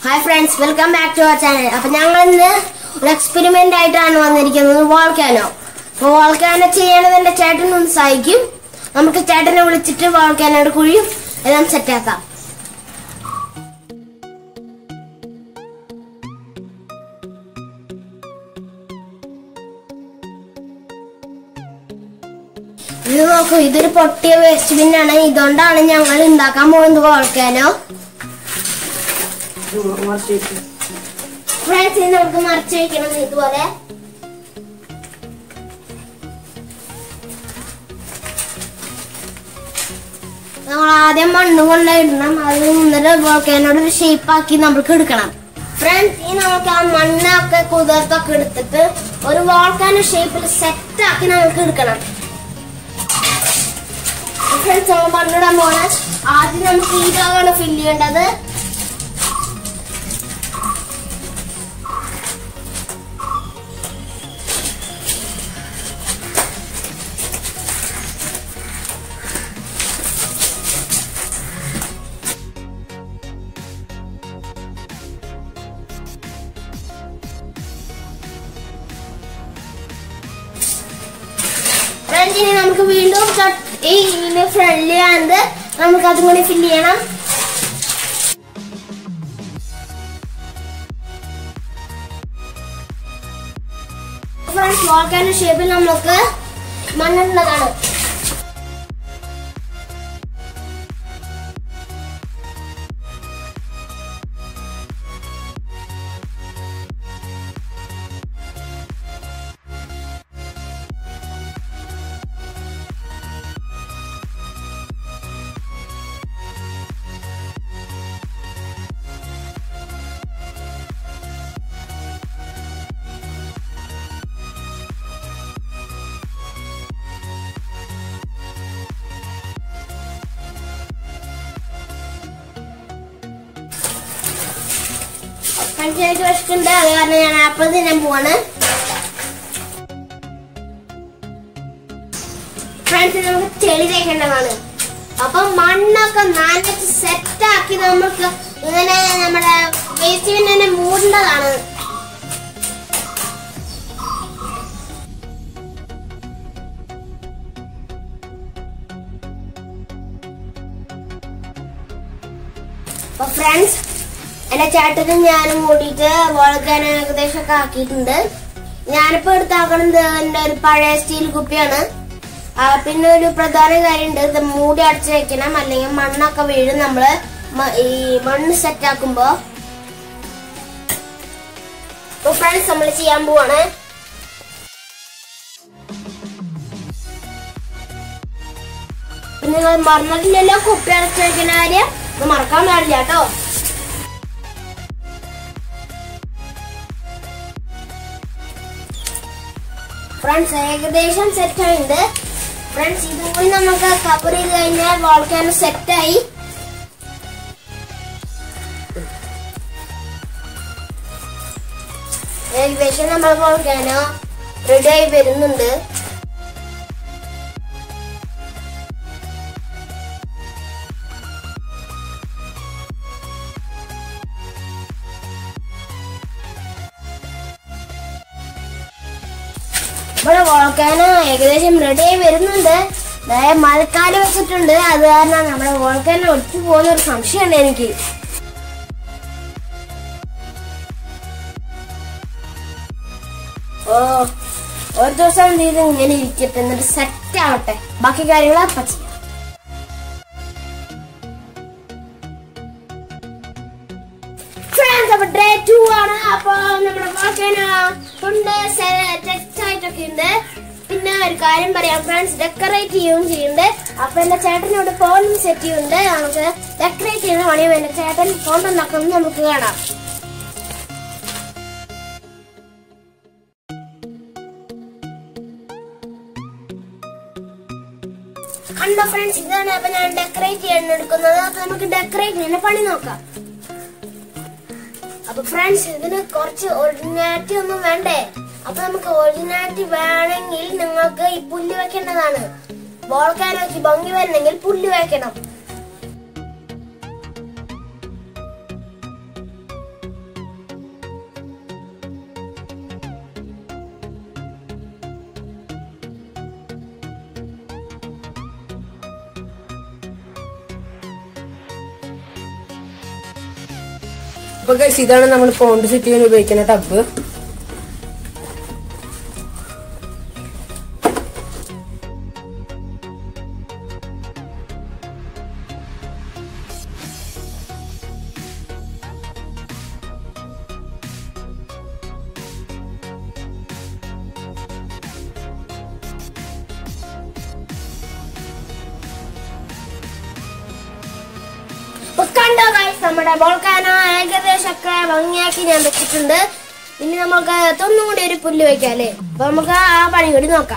hi friends welcome back to our channel അപ്പൊ ഞങ്ങൾ ഇന്ന് ഒരു എക്സ്പെരിമെന്റ് ആയിട്ടാണ് വന്നിരിക്കുന്നത് വോൾക്കാനോ അപ്പൊ വോൾക്കാനോ ചെയ്യാനത് എന്റെ ചേട്ടൻ ഒന്ന് സഹായിക്കും നമുക്ക് ചേട്ടനെ വിളിച്ചിട്ട് വോൾക്കാനോയുടെ കുഴിയും എല്ലാം സെറ്റാക്കാം ഇത് നോക്കൂ ഇതൊരു പൊട്ടിയ വേസ്റ്റ് ബിന്നാണ് ഇതുകൊണ്ടാണ് ഞങ്ങൾ ഉണ്ടാക്കാൻ പോകുന്നത് വോൾക്കാനോ ഫ്രണ്ട്സ് ഇനി നമുക്ക് മറിച്ച് വെക്കണം ഇതുപോലെ നമ്മൾ ആദ്യം മണ്ണ് കൊണ്ടിടണം അത് നിന്നിട്ട് വോൾക്കാനോട് ഒരു ഷേപ്പ് ആക്കി നമുക്ക് എടുക്കണം ഫ്രണ്ട്സ് ഇനി നമുക്ക് ആ മണ്ണൊക്കെ കുതിർത്തൊക്കെ എടുത്തിട്ട് ഒരു വോൾക്കാനോ ഷേപ്പിൽ സെറ്റ് ആക്കി നമുക്ക് എടുക്കണം ഫ്രണ്ട്സ് നമ്മൾ മണ്ണിടാൻ പോണേ ആദ്യം നമുക്ക് ഈ ഭാഗമാണ് ഫില്ല് ചെയ്യേണ്ടത് ഫ്രണ്ട് ഇനി നമുക്ക് വീണ്ടും cut- ഈ ഇതിന്റെ ഫ്രണ്ട്ലി ആയത് നമുക്ക് അതും കൂടി ഫില്ല് ചെയ്യണം ഫ്രണ്ട്സ് വോൾക്കാനോ ഷേപ്പിൽ നമുക്ക് മണ്ണുള്ളതാണ് ഫ്രണ്ട്സ് എനിക്ക് വിശക്കുണ്ട് അത് കാരണം ഞാൻ ആപ്പിൾ തിന്നാൻ പോവാണ് ഫ്രണ്ട്സ് നമുക്ക് ചെളി തേക്കേണ്ടതാണ് അപ്പൊ മണ്ണൊക്കെ നനച്ച് സെറ്റാക്കി നമുക്ക് ഇങ്ങനെ നമ്മുടെ വേസ്റ്റ് തന്നെ മൂടേണ്ടതാണ് അപ്പൊ ഫ്രണ്ട്സ് എന്റെ ചേട്ടനും ഞാനും കൂടിയിട്ട് വോൾക്കാൻ ഏകദേശം ഒക്കെ ആക്കിയിട്ടുണ്ട് ഞാനിപ്പോ എടുത്താക്കണത് എന്റെ ഒരു പഴയ സ്റ്റീൽ കുപ്പിയാണ് ആ, പിന്നെ ഒരു പ്രധാന കാര്യമുണ്ട് ഇത് മൂടി അടച്ചു വെക്കണം അല്ലെങ്കിൽ മണ്ണൊക്കെ വീഴും നമ്മള് മ- ഈ മണ്ണ് സെറ്റ് ആക്കുമ്പോ ഫ്രണ്ട്സ് നമ്മൾ ചെയ്യാൻ പോവാണ് പിന്നെ നിങ്ങൾ മറന്നിട്ടില്ലല്ലോ കുപ്പി അടച്ചു വെക്കുന്ന കാര്യം ഇത് മറക്കാൻ പാടില്ല കേട്ടോ ഫ്രണ്ട്സ് ഏകദേശം സെറ്റ് ആയിട്ടുണ്ട് ഫ്രണ്ട്സ് ഇതും കൂടി നമുക്ക് കവർ ചെയ്ത് കഴിഞ്ഞാൽ വോൾക്കാനോ സെറ്റായി ഏകദേശം നമ്മൾ വോൾക്കാനോ റെഡി ആയി വരുന്നുണ്ട് ഇവിടെ വോൾക്കാനോ ഏകദേശം റെഡി ആയി വരുന്നുണ്ട് അതായത് മഴക്കാലം വെച്ചിട്ടുണ്ട് അത് കാരണം നമ്മുടെ വോൾക്കാനോ ഒറ്റ പോകുന്ന ഒരു സംശയമുണ്ട് എനിക്ക് ഓ ഒരു ദിവസം എന്ത് ചെയ്ത് ഇങ്ങനെ ഇരിക്കട്ടെ എന്നിട്ട് സെറ്റ് ആവട്ടെ ബാക്കി കാര്യങ്ങൾ അപ്പം ചെയ്യാം ഫ്രണ്ട്സ് അപ്പൊ ഡേ ടു ആണ് അപ്പൊ നമ്മുടെ വാക്കാന കൊണ്ട് ടെക്സ്റ്റ് ആയിട്ടൊക്കെ ഉണ്ട് പിന്നെ ഒരു കാര്യം പറയാം ഫ്രണ്ട്സ് ഡെക്കറേറ്റ് ചെയ്യുകയും ചെയ്യുന്നുണ്ട് അപ്പൊ എന്റെ ചേട്ടനോട് ഫോണും സെറ്റ് ചെയ്യുന്നുണ്ട് നമുക്ക് ഡെക്കറേറ്റ് ചെയ്യുന്ന പണിയും എന്റെ ചേട്ടൻ ഫോൺ ഉണ്ടാക്കണം നമുക്ക് കാണാം കണ്ടോ ഫ്രണ്ട്സ് ഇതാണ് അപ്പൊ ഞാൻ ഡെക്കറേറ്റ് ചെയ്യാൻ എടുക്കുന്നത് അപ്പൊ നമുക്ക് ഡെക്കറേറ്റ് ചെയ്യുന്ന പണി നോക്കാം അപ്പൊ ഫ്രണ്ട്സ് ഇതിന് കുറച്ച് ഒറിജിനാലിറ്റി ഒന്നും വേണ്ടേ അപ്പൊ നമുക്ക് ഒറിജിനാലിറ്റി വേണമെങ്കിൽ നിങ്ങൾക്ക് ഈ പുല്ല് വെക്കേണ്ടതാണ് വോൾക്കാനോക്ക് ഭംഗി വരണമെങ്കിൽ പുല്ല് വെക്കണം അപ്പൊ ഗൈസ് ഇതാണ് നമ്മൾ പോണ്ട് സെറ്റ് ചെയ്യാൻ ഉപയോഗിക്കുന്ന ടബ് അപ്പൊ കണ്ടോ ഗൈസ് നമ്മുടെ വോൾക്കാനോ ഏകദേശമൊക്കെ ഭംഗിയാക്കി ഞാൻ വെച്ചിട്ടുണ്ട് ഇനി നമുക്ക് ഒന്നും കൂടി ഒരു പുല്ല് വെക്കാം അല്ലേ അപ്പൊ നമുക്ക് ആ പണി കൂടി നോക്കാം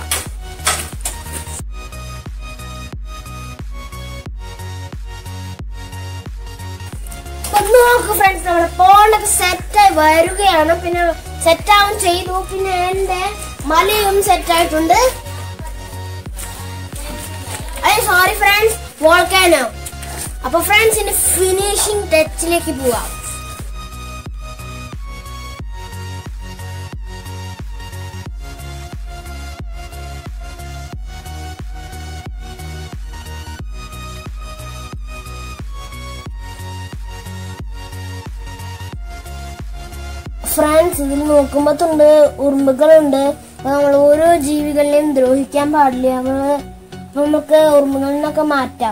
അപ്പൊ നോക്ക് ഫ്രണ്ട്സ് നമ്മുടെ പോണ്ടൊക്കെ സെറ്റായി വരികയാണ് പിന്നെ സെറ്റ് ആവും ചെയ്തു പിന്നെ എന്റെ മലയും സെറ്റ് ആയിട്ടുണ്ട് അയ്യോ സോറി ഫ്രണ്ട്സ് വോൾക്കാനോ അപ്പൊ ഫ്രണ്ട്സ് ഇനി ഫിനിഷിംഗ് ടച്ചിലേക്ക് പോവാം ഫ്രണ്ട്സ് ഇതിൽ നോക്കുമ്പോ തൊണ്ട് ഉറുമ്പുകളുണ്ട് അപ്പൊ നമ്മൾ ഓരോ ജീവികളെയും ദ്രോഹിക്കാൻ പാടില്ല നമ്മള് നമുക്ക് ഉറുമ്പുകളിൽ നിന്നൊക്കെ മാറ്റാം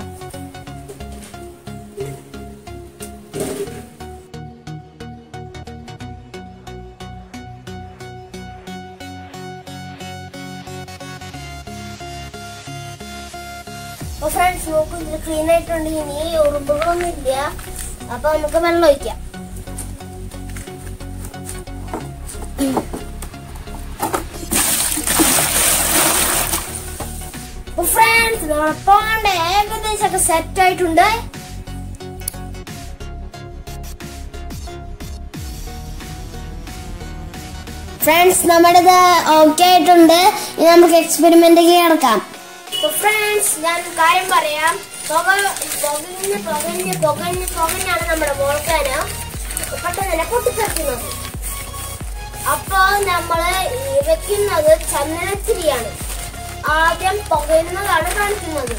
അപ്പൊ ഫ്രണ്ട്സ് നോക്കൂ ഇത് ക്ലീൻ ആയിട്ടുണ്ട് ഇനി ഉറുമ്പുകളൊന്നും ഇല്ല അപ്പൊ നമുക്ക് വെള്ളം ഒഴിക്കാം അപ്പൊ ഫ്രണ്ട്സ് നമ്മളെ പോണ്ട ഏകദേശം ഒക്കെ സെറ്റ് ആയിട്ടുണ്ട് ഫ്രണ്ട്സ് നമ്മുടേത് ഓക്കെ ആയിട്ടുണ്ട് ഇനി നമുക്ക് എക്സ്പെരിമെന്റ് കിടക്കാം ഫ്രണ്ട്സ് ഞാൻ ഒരു കാര്യം പറയാം പുക പുകഞ്ഞ് പുകഞ്ഞ് പുകഞ്ഞ് പുകഞ്ഞാണ് നമ്മുടെ വോൾക്കാന് പെട്ടെന്ന് തന്നെ പൊട്ടിത്തെറിക്കുന്നത് അപ്പൊ നമ്മള് ഈ വെക്കുന്നത് ചന്ദനത്തിരിയാണ് ആദ്യം പുകയുന്നതാണ് കാണിക്കുന്നത്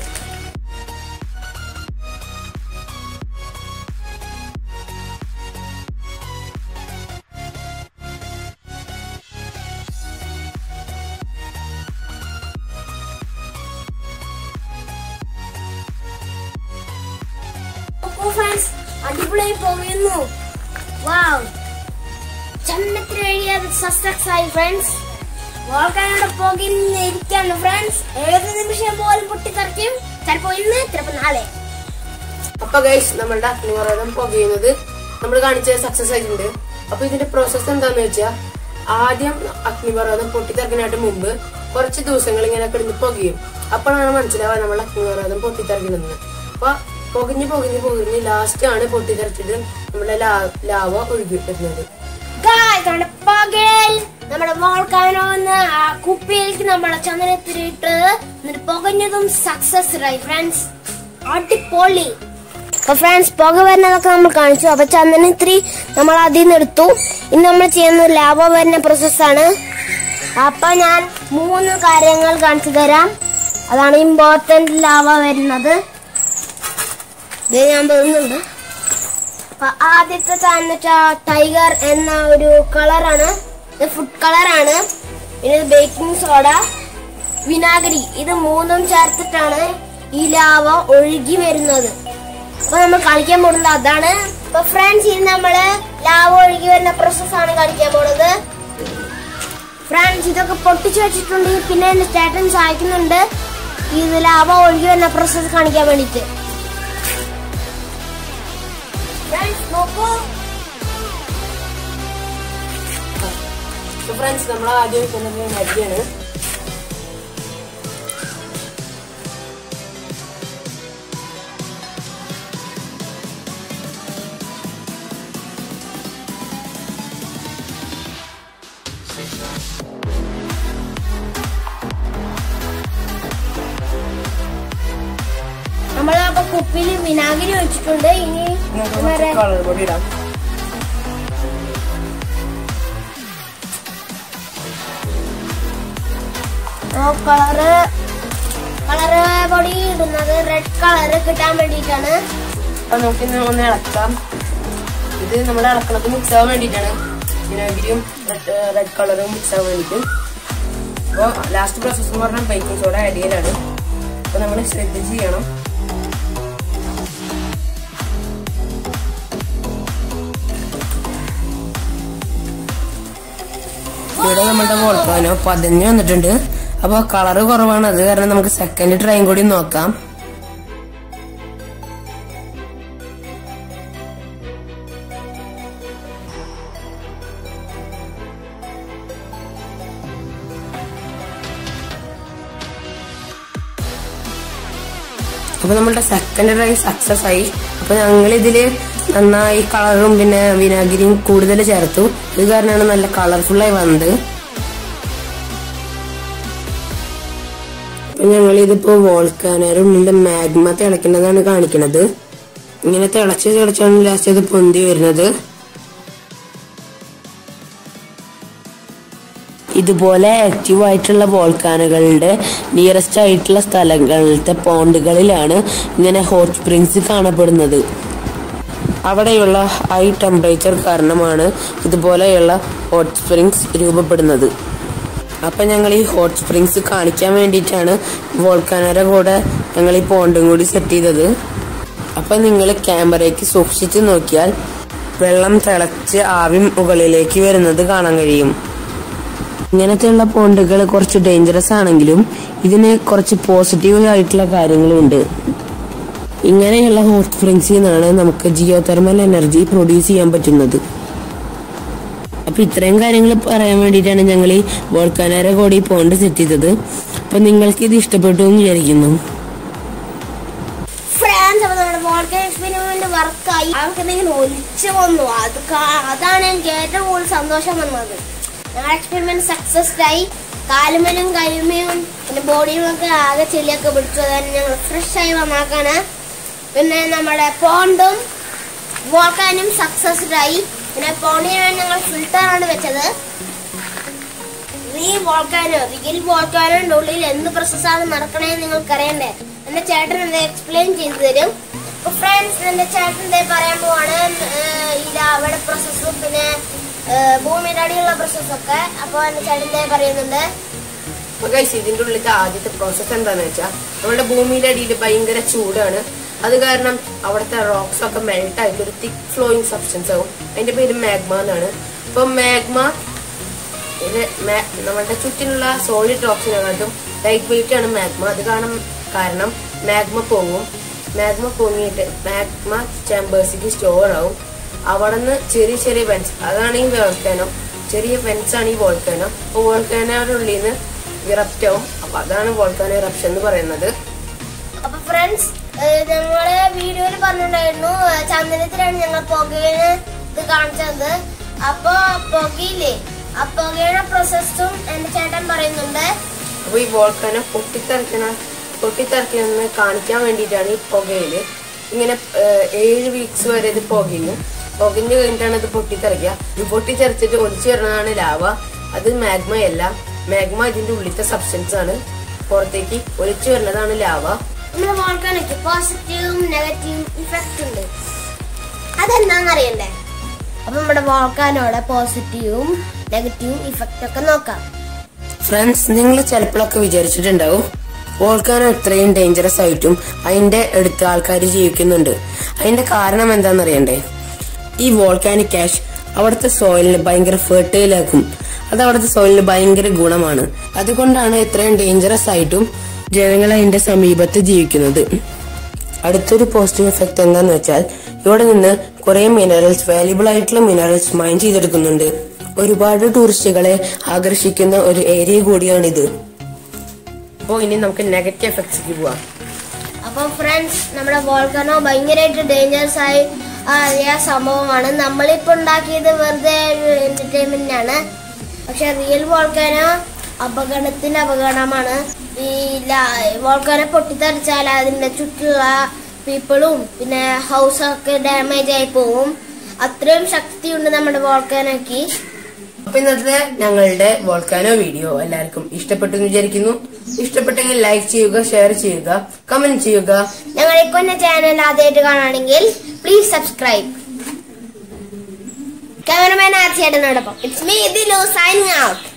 ഫ്രണ്ട്സ് അടിപൊളിയായി പോകുന്നു വാവ് ചന്ദനത്തിന് എഴുതിയത് സക്സസ് ആയി ഫ്രണ്ട്സ് വോൾക്കാനോട് പോകിന്നിരിക്കാണ് ഫ്രണ്ട്സ് ഏത് നിമിഷം പോലും പൊട്ടിത്തെറിക്കും ചിലപ്പോ ഇന്ന് ചിലപ്പോ നാളെ അപ്പൊ ഗൈസ് നമ്മളുടെ അഗ്നിപർവ്വതം പുകയുന്നത് നമ്മൾ കാണിച്ച സക്സസ് ആയിട്ടുണ്ട് അപ്പൊ ഇതിന്റെ പ്രോസസ്സ് എന്താന്ന് വെച്ചാൽ ആദ്യം അഗ്നിപർവ്വതം പൊട്ടിത്തെറിക്കാനായിട്ട് മുമ്പ് കുറച്ച് ദിവസങ്ങൾ ഇങ്ങനെ കിടന്ന് പുകയും അപ്പോഴാണ് മനസ്സിലാവുക നമ്മൾ അഗ്നിപർവ്വതം പൊട്ടിത്തെറിക്കണമെന്ന് അപ്പൊ പുകഞ്ഞ് പുകഞ്ഞ് പുകഞ്ഞ് ലാസ്റ്റ് ആണ് പൊട്ടിത്തെറിച്ചിട്ട് നമ്മുടെ ലാവ ഒഴുകി വരുന്നത് Guys, നമ്മുടെ പകൽ നമ്മുടെ വോൾക്കാനോ എന്ന് ആ കുപ്പിയിലേക്ക് നമ്മളെ ചന്ദനത്തിലിട്ട് എന്നിട്ട് പുകഞ്ഞതും സക്സസ് ആയി ഫ്രണ്ട്സ് അടിപൊളി അപ്പൊ ഫ്രണ്ട്സ് പുക വരുന്നതൊക്കെ നമ്മൾ കാണിച്ചു അപ്പൊ ചന്ദനത്തിരി നമ്മൾ അതിൽ നിന്ന് എടുത്തു ഇനി നമ്മൾ ചെയ്യുന്ന ലാഭ വരുന്ന പ്രോസസ്സാണ് അപ്പൊ ഞാൻ മൂന്ന് കാര്യങ്ങൾ കാണിച്ചു തരാം അതാണ് ഇമ്പോർട്ടന്റ് ലാഭ വരുന്നത് ഇത് ഞാൻ തോന്നുന്നുണ്ട് അപ്പൊ ആദ്യത്തെ സാധനം ടൈഗർ എന്ന ഒരു കളറാണ് ഇത് ഫുഡ് കളറാണ് പിന്നെ ഇത് ബേക്കിംഗ് സോഡ വിനാഗിരി ഇത് മൂന്നും ചേർത്തിട്ടാണ് ഈ ലാവ ഒഴുകി വരുന്നത് അപ്പൊ നമ്മൾ കളിക്കാൻ പോകുന്നത് അതാണ് അപ്പൊ ഫ്രണ്ട്സ് ഇത് നമ്മള് ലാവ ഒഴുകി വരുന്ന പ്രോസസ് ആണ് കളിക്കാൻ പോകുന്നത് ഫ്രണ്ട്സ് ഇതൊക്കെ പൊട്ടിച്ചു വെച്ചിട്ടുണ്ട് പിന്നെ എന്റെ ചേട്ടൻ സഹായിക്കുന്നുണ്ട് ഇത് ലാവ ഒഴുകി വരുന്ന പ്രോസസ് കാണിക്കാൻ വേണ്ടിട്ട് ഫ്രണ്ട്സ് നോക്കൂ ഫ്രണ്ട്സ് നമ്മൾ ആദ്യം വെക്കുന്നത് നദിയാണ് നമ്മൾ അപ്പൊ കുപ്പിയിൽ വിനാഗിരി ഒഴിച്ചിട്ടുണ്ട് ഇനി നമുക്ക് വേറെ കുറച്ച് കളർ പൊടി ഇടാം കളറ് കളറ് പൊടി ഇടുന്നത് റെഡ് കളറ് കിട്ടാൻ വേണ്ടിയിട്ടാണ് അപ്പൊ നമുക്ക് ഇന്ന് ഒന്ന് ഇളക്കാം ഇത് നമ്മൾ ഇളക്കണത് മിക്സ് ആവാൻ വേണ്ടിയിട്ടാണ് വിനാഗിരിയും റെഡ് കളറും മിക്സ് ആവാൻ വേണ്ടിയിട്ട് അപ്പോൾ ലാസ്റ്റ് പ്രോസസ് എന്ന് പറഞ്ഞാൽ ബേക്കിംഗ് സോഡ ആഡ് ചെയ്യലാണ് അപ്പോൾ നമ്മൾ ശ്രദ്ധിച്ച് ചെയ്യണം ഇവിടെ നമ്മുടെ വോൾക്കാനോ പതിഞ്ഞു വന്നിട്ടുണ്ട് അപ്പൊ കളറ് കുറവാണ് അത് കാരണം നമുക്ക് സെക്കൻഡ് ട്രൈം കൂടി നോക്കാം അപ്പൊ നമ്മളുടെ സെക്കൻഡ് ട്രൈ സക്സസ് ആയി അപ്പൊ ഞങ്ങൾ ഇതില് നന്നായി കളറും പിന്നെ വിനാഗിരിയും കൂടുതൽ ചേർത്തു ഇത് കാരണമാണ് നല്ല കളർഫുൾ ആയി വന്നത് അപ്പൊ ഞങ്ങൾ ഇതിപ്പോ വോൾക്കാനോയുടെ ഉള്ളിലെ മാഗ്മ തിളയ്ക്കുന്നതാണ് കാണിക്കുന്നത് ഇങ്ങനെ തിളച്ച് തിളച്ചാണ് ലാസ്റ്റ് ഇത് പൊന്തി വരുന്നത് ഇതുപോലെ ആക്റ്റീവ് ആയിട്ടുള്ള വോൾക്കാനുകളുടെ നിയറസ്റ്റ് ആയിട്ടുള്ള സ്ഥലങ്ങളിലത്തെ പോണ്ടുകളിലാണ് ഇങ്ങനെ ഹോട്ട് സ്പ്രിങ്സ് കാണപ്പെടുന്നത് അവിടെയുള്ള ഹൈ ടെമ്പറേച്ചർ കാരണമാണ് ഇതുപോലെയുള്ള ഹോട്ട് സ്പ്രിങ്സ് രൂപപ്പെടുന്നത് അപ്പൊ ഞങ്ങൾ ഈ ഹോട്ട് സ്പ്രിങ്സ് കാണിക്കാൻ വേണ്ടിയിട്ടാണ് വോൾക്കാനോയുടെ കൂടെ ഞങ്ങൾ ഈ പോണ്ടും കൂടി സെറ്റ് ചെയ്തത് അപ്പൊ നിങ്ങൾ ക്യാമറയ്ക്ക് സൂക്ഷിച്ചു നോക്കിയാൽ വെള്ളം തിളച്ച് ആവി മുകളിലേക്ക് വരുന്നത് കാണാൻ കഴിയും ഇങ്ങനത്തെയുള്ള പോണ്ടുകൾ കുറച്ച് ഡേഞ്ചറസ് ആണെങ്കിലും ഇതിന് കുറച്ച് പോസിറ്റീവ് ആയിട്ടുള്ള കാര്യങ്ങളും ഉണ്ട് ഇങ്ങനെയുള്ള ഹോട്ട് സ്പ്രിങ്സിൽ നിന്നാണ് നമുക്ക് ജിയോ തെർമൽ എനർജി പ്രൊഡ്യൂസ് ചെയ്യാൻ പറ്റുന്നത് അപ്പൊ ഇത്രയും കാര്യങ്ങൾ പറയാൻ വേണ്ടിയിട്ടാണ് ഞങ്ങൾ ഈ വോൾക്കാനോരെ കൂടി പോണ്ട് സെറ്റ് ചെയ്തത് അപ്പൊ നിങ്ങൾക്ക് ഇത് ഇഷ്ടപ്പെട്ടു എന്ന് വിചാരിക്കുന്നു ഫ്രാൻസ് അപ്പൊ നമ്മുടെ വോൾക്കൻ എക്സ്പെരിമെന്റ് വർക്കായി അവർക്ക് എന്തെങ്കിലും ഒലിച്ചു വന്നു അത് കാ- അതാണ് എനിക്ക് ഏറ്റവും കൂടുതൽ സന്തോഷം വന്നത് ഞങ്ങളുടെ എക്സ്പെരിമെന്റ് സക്സസ്ഡ് ആയി കാലുമലും കൈമയും പിന്നെ ബോഡിയും ഒക്കെ ആകെ ചെല്ലിയൊക്കെ പിടിച്ചു അതായത് ഞങ്ങൾ ഫ്രഷ് ആയി വന്നാക്കാണ് പിന്നെ നമ്മുടെ പോണ്ടും വോൾക്കാനും സക്സസ്ഡ് ആയി പിന്നെ പോണ്ടിന് വേണ്ടി ഞങ്ങൾ ഫിൽറ്റർ ആണ് വെച്ചത് റീ വോൾക്കാനോ റിയൽ വോൾക്കാനോന്റെ ഉള്ളിൽ എന്ത് പ്രോസസ്സാണ് നടക്കണേന്ന് നിങ്ങൾക്ക് അറിയണ്ടേ എന്റെ ചേട്ടൻ അത് എക്സ്പ്ലെയിൻ ചെയ്തു തരും അപ്പൊ ഫ്രണ്ട്സ് എന്റെ ചേട്ടൻ ദേ പറയാൻ പോവാണ് ഏഹ് ഇത് അവിടെ പ്രോസസ്സും പിന്നെ ഏഹ് ഭൂമിയുടെ അടിയുള്ള പ്രോസസ്സൊക്കെ അപ്പൊ എന്റെ ചേട്ടൻ ദേ പറയുന്നുണ്ട് അപ്പൊ ഗൈസ് ഇതിന്റെ ഉള്ളിലത്തെ ആദ്യത്തെ പ്രോസസ്സ് എന്താന്ന് വെച്ചാൽ നമ്മുടെ ഭൂമിയുടെ അടിയിൽ ഭയങ്കര ചൂടാണ് അത് കാരണം അവിടുത്തെ റോക്സ് ഒക്കെ മെൽട്ട് ആയിട്ട് ഒരു തിക് ഫ്ലോയിങ് സബ്സ്റ്റൻസ് ആവും അതിന്റെ പേര് മാഗ്മ എന്നാണ് അപ്പൊ മാഗ്മ ഇത് മാ- നമ്മുടെ ചുറ്റിനുള്ള സോളിഡ് റോക്സിനെക്കാട്ടും ലൈറ്റ് വെയിറ്റ് ആണ് മാഗ്മ അത് കാരണം കാരണം മാഗ്മ പൊങ്ങും മാഗ്മ പൊങ്ങിയിട്ട് മാഗ്മ ചാമ്പേഴ്സിക്ക് സ്റ്റോർ ആവും അവിടെ നിന്ന് ചെറിയ ചെറിയ വെൻസ് അതാണ് ഈ വോൾക്കാനോ ചെറിയ വെൻസ് ആണ് ഈ വോൾക്കാനോ അപ്പോൾ വോൾക്കാനോയുടെ ഉള്ളിൽ നിന്ന് ഇറപ്റ്റ് ആവും അപ്പൊ അതാണ് വോൾക്കാനോ ഇറപ്ഷൻ എന്ന് പറയുന്നത് അപ്പൊ ഫ്രണ്ട്സ് ഞങ്ങള് വീഡിയോയിൽ പറഞ്ഞിട്ടുണ്ടായിരുന്നു ഏഹ് ചന്ദനത്തിലാണ് ഞങ്ങൾ പുകയിന് ഇത് കാണിച്ചത് അപ്പൊ പുകയില്ലേ ആ പുകയുടെ പ്രോസസ്സും എന്റെ ചേട്ടൻ പറയുന്നുണ്ട് അപ്പൊ ഈ വോൾക്കാനോ പൊട്ടിത്തെറിക്കണ പൊട്ടിത്തെറിക്കണമെന്ന് കാണിക്കാൻ വേണ്ടിയിട്ടാണ് ഈ പുകയില് ഇങ്ങനെ ഏഹ്, ഏഴ് വീക്സ് വരെ ഇത് പുകയും പുകഞ്ഞു കഴിഞ്ഞിട്ടാണ് ഇത് പൊട്ടിത്തെറിക്കുക ഇത് പൊട്ടിത്തെറിച്ചിട്ട് ഒലിച്ചു വരുന്നതാണ് ലാവ അത് മാഗ്മയല്ല മാഗ്മ ഇതിന്റെ ഉള്ളിലത്തെ സബ്സ്റ്റൻസ് ആണ് പുറത്തേക്ക് ഒലിച്ചു വരുന്നതാണ് ലാവ നമ്മുടെ വോൾക്കാനൊക്കെ പോസിറ്റീവും നെഗറ്റീവും ഇഫക്റ്റ് ഉണ്ട് അതെന്താന്ന് അറിയണ്ടേ അപ്പൊ നമ്മുടെ വോൾക്കാനോടെ പോസിറ്റീവും നെഗറ്റീവും ഇഫക്റ്റ് ഒക്കെ നോക്കാം ഫ്രണ്ട്സ് നിങ്ങൾ ചിലപ്പോഴൊക്കെ വിചാരിച്ചിട്ടുണ്ടാവും വോൾക്കാനോ ഇത്രയും ഡേഞ്ചറസ് ആയിട്ടും അതിന്റെ അടുത്ത് ആൾക്കാർ ജീവിക്കുന്നുണ്ട് അതിന്റെ കാരണം എന്താണെന്നറിയണ്ടേ ഈ വോൾക്കാനിക് ആഷ് അവിടുത്തെ സോയിലിന് ഭയങ്കര ഫെർട്ടൈൽ ആക്കും അത് അവിടുത്തെ സോയിലിന് ഭയങ്കര ഗുണമാണ് അതുകൊണ്ടാണ് ഇത്രയും ഡേഞ്ചറസ് ആയിട്ടും ജനങ്ങൾ അതിന്റെ സമീപത്ത് ജീവിക്കുന്നത് അടുത്തൊരു പോസിറ്റീവ് എഫക്ട് എന്താന്ന് വെച്ചാൽ ഇവിടെ നിന്ന് കുറെ മിനറൽസ് വാല്യുബിൾ ആയിട്ടുള്ള മിനറൽസ് മൈൻ ചെയ്തെടുക്കുന്നുണ്ട് ഒരുപാട് ടൂറിസ്റ്റുകളെ ആകർഷിക്കുന്ന ഒരു ഏരിയ കൂടിയാണിത് അപ്പോൾ ഇനി നമുക്ക് നെഗറ്റീവ് എഫക്ട്സിലേക്ക് പോവാം അപ്പൊ ഫ്രണ്ട്സ് നമ്മുടെ വോൾക്കാനോ ഭയങ്കരമായിട്ട് ഡേഞ്ചറസ് ആയി ആയ സംഭവമാണ് നമ്മളിപ്പോ ഉണ്ടാക്കിയത് വെറുതെ എന്റർടൈൻമെന്റ് ആണ് പക്ഷെ റിയൽ വോൾക്കാനോ അപകടത്തിന് അപകടമാണ് ഈ വോൾക്കാനോ പൊട്ടിത്തെറിച്ചാൽ അതിന്റെ ചുറ്റുള്ള പീപ്പിളും പിന്നെ ഹൗസൊക്കെ ഡാമേജ് ആയി പോവും അത്രയും ശക്തിയുണ്ട് നമ്മുടെ വോൾക്കാനോക്ക് അപ്പൊ ഇന്നത്തെ ഞങ്ങളുടെ വോൾക്കാനോ വീഡിയോ എല്ലാവർക്കും ഇഷ്ടപ്പെട്ടു എന്ന് വിചാരിക്കുന്നു ഇഷ്ടപ്പെട്ടെങ്കിൽ ലൈക്ക് ചെയ്യുക ഷെയർ ചെയ്യുക കമന്റ് ചെയ്യുക ഞങ്ങളുടെ കൊന്ന ചാനൽ ആദ്യമായിട്ട് കാണുകയാണെങ്കിൽ പ്ലീസ് സബ്സ്ക്രൈബ് ക്യാമറമാൻ ആർച്ചേട്ടനോടൊപ്പം ഇറ്റ്സ് മീ ദി ലോ സൈനിങ് ഔട്ട്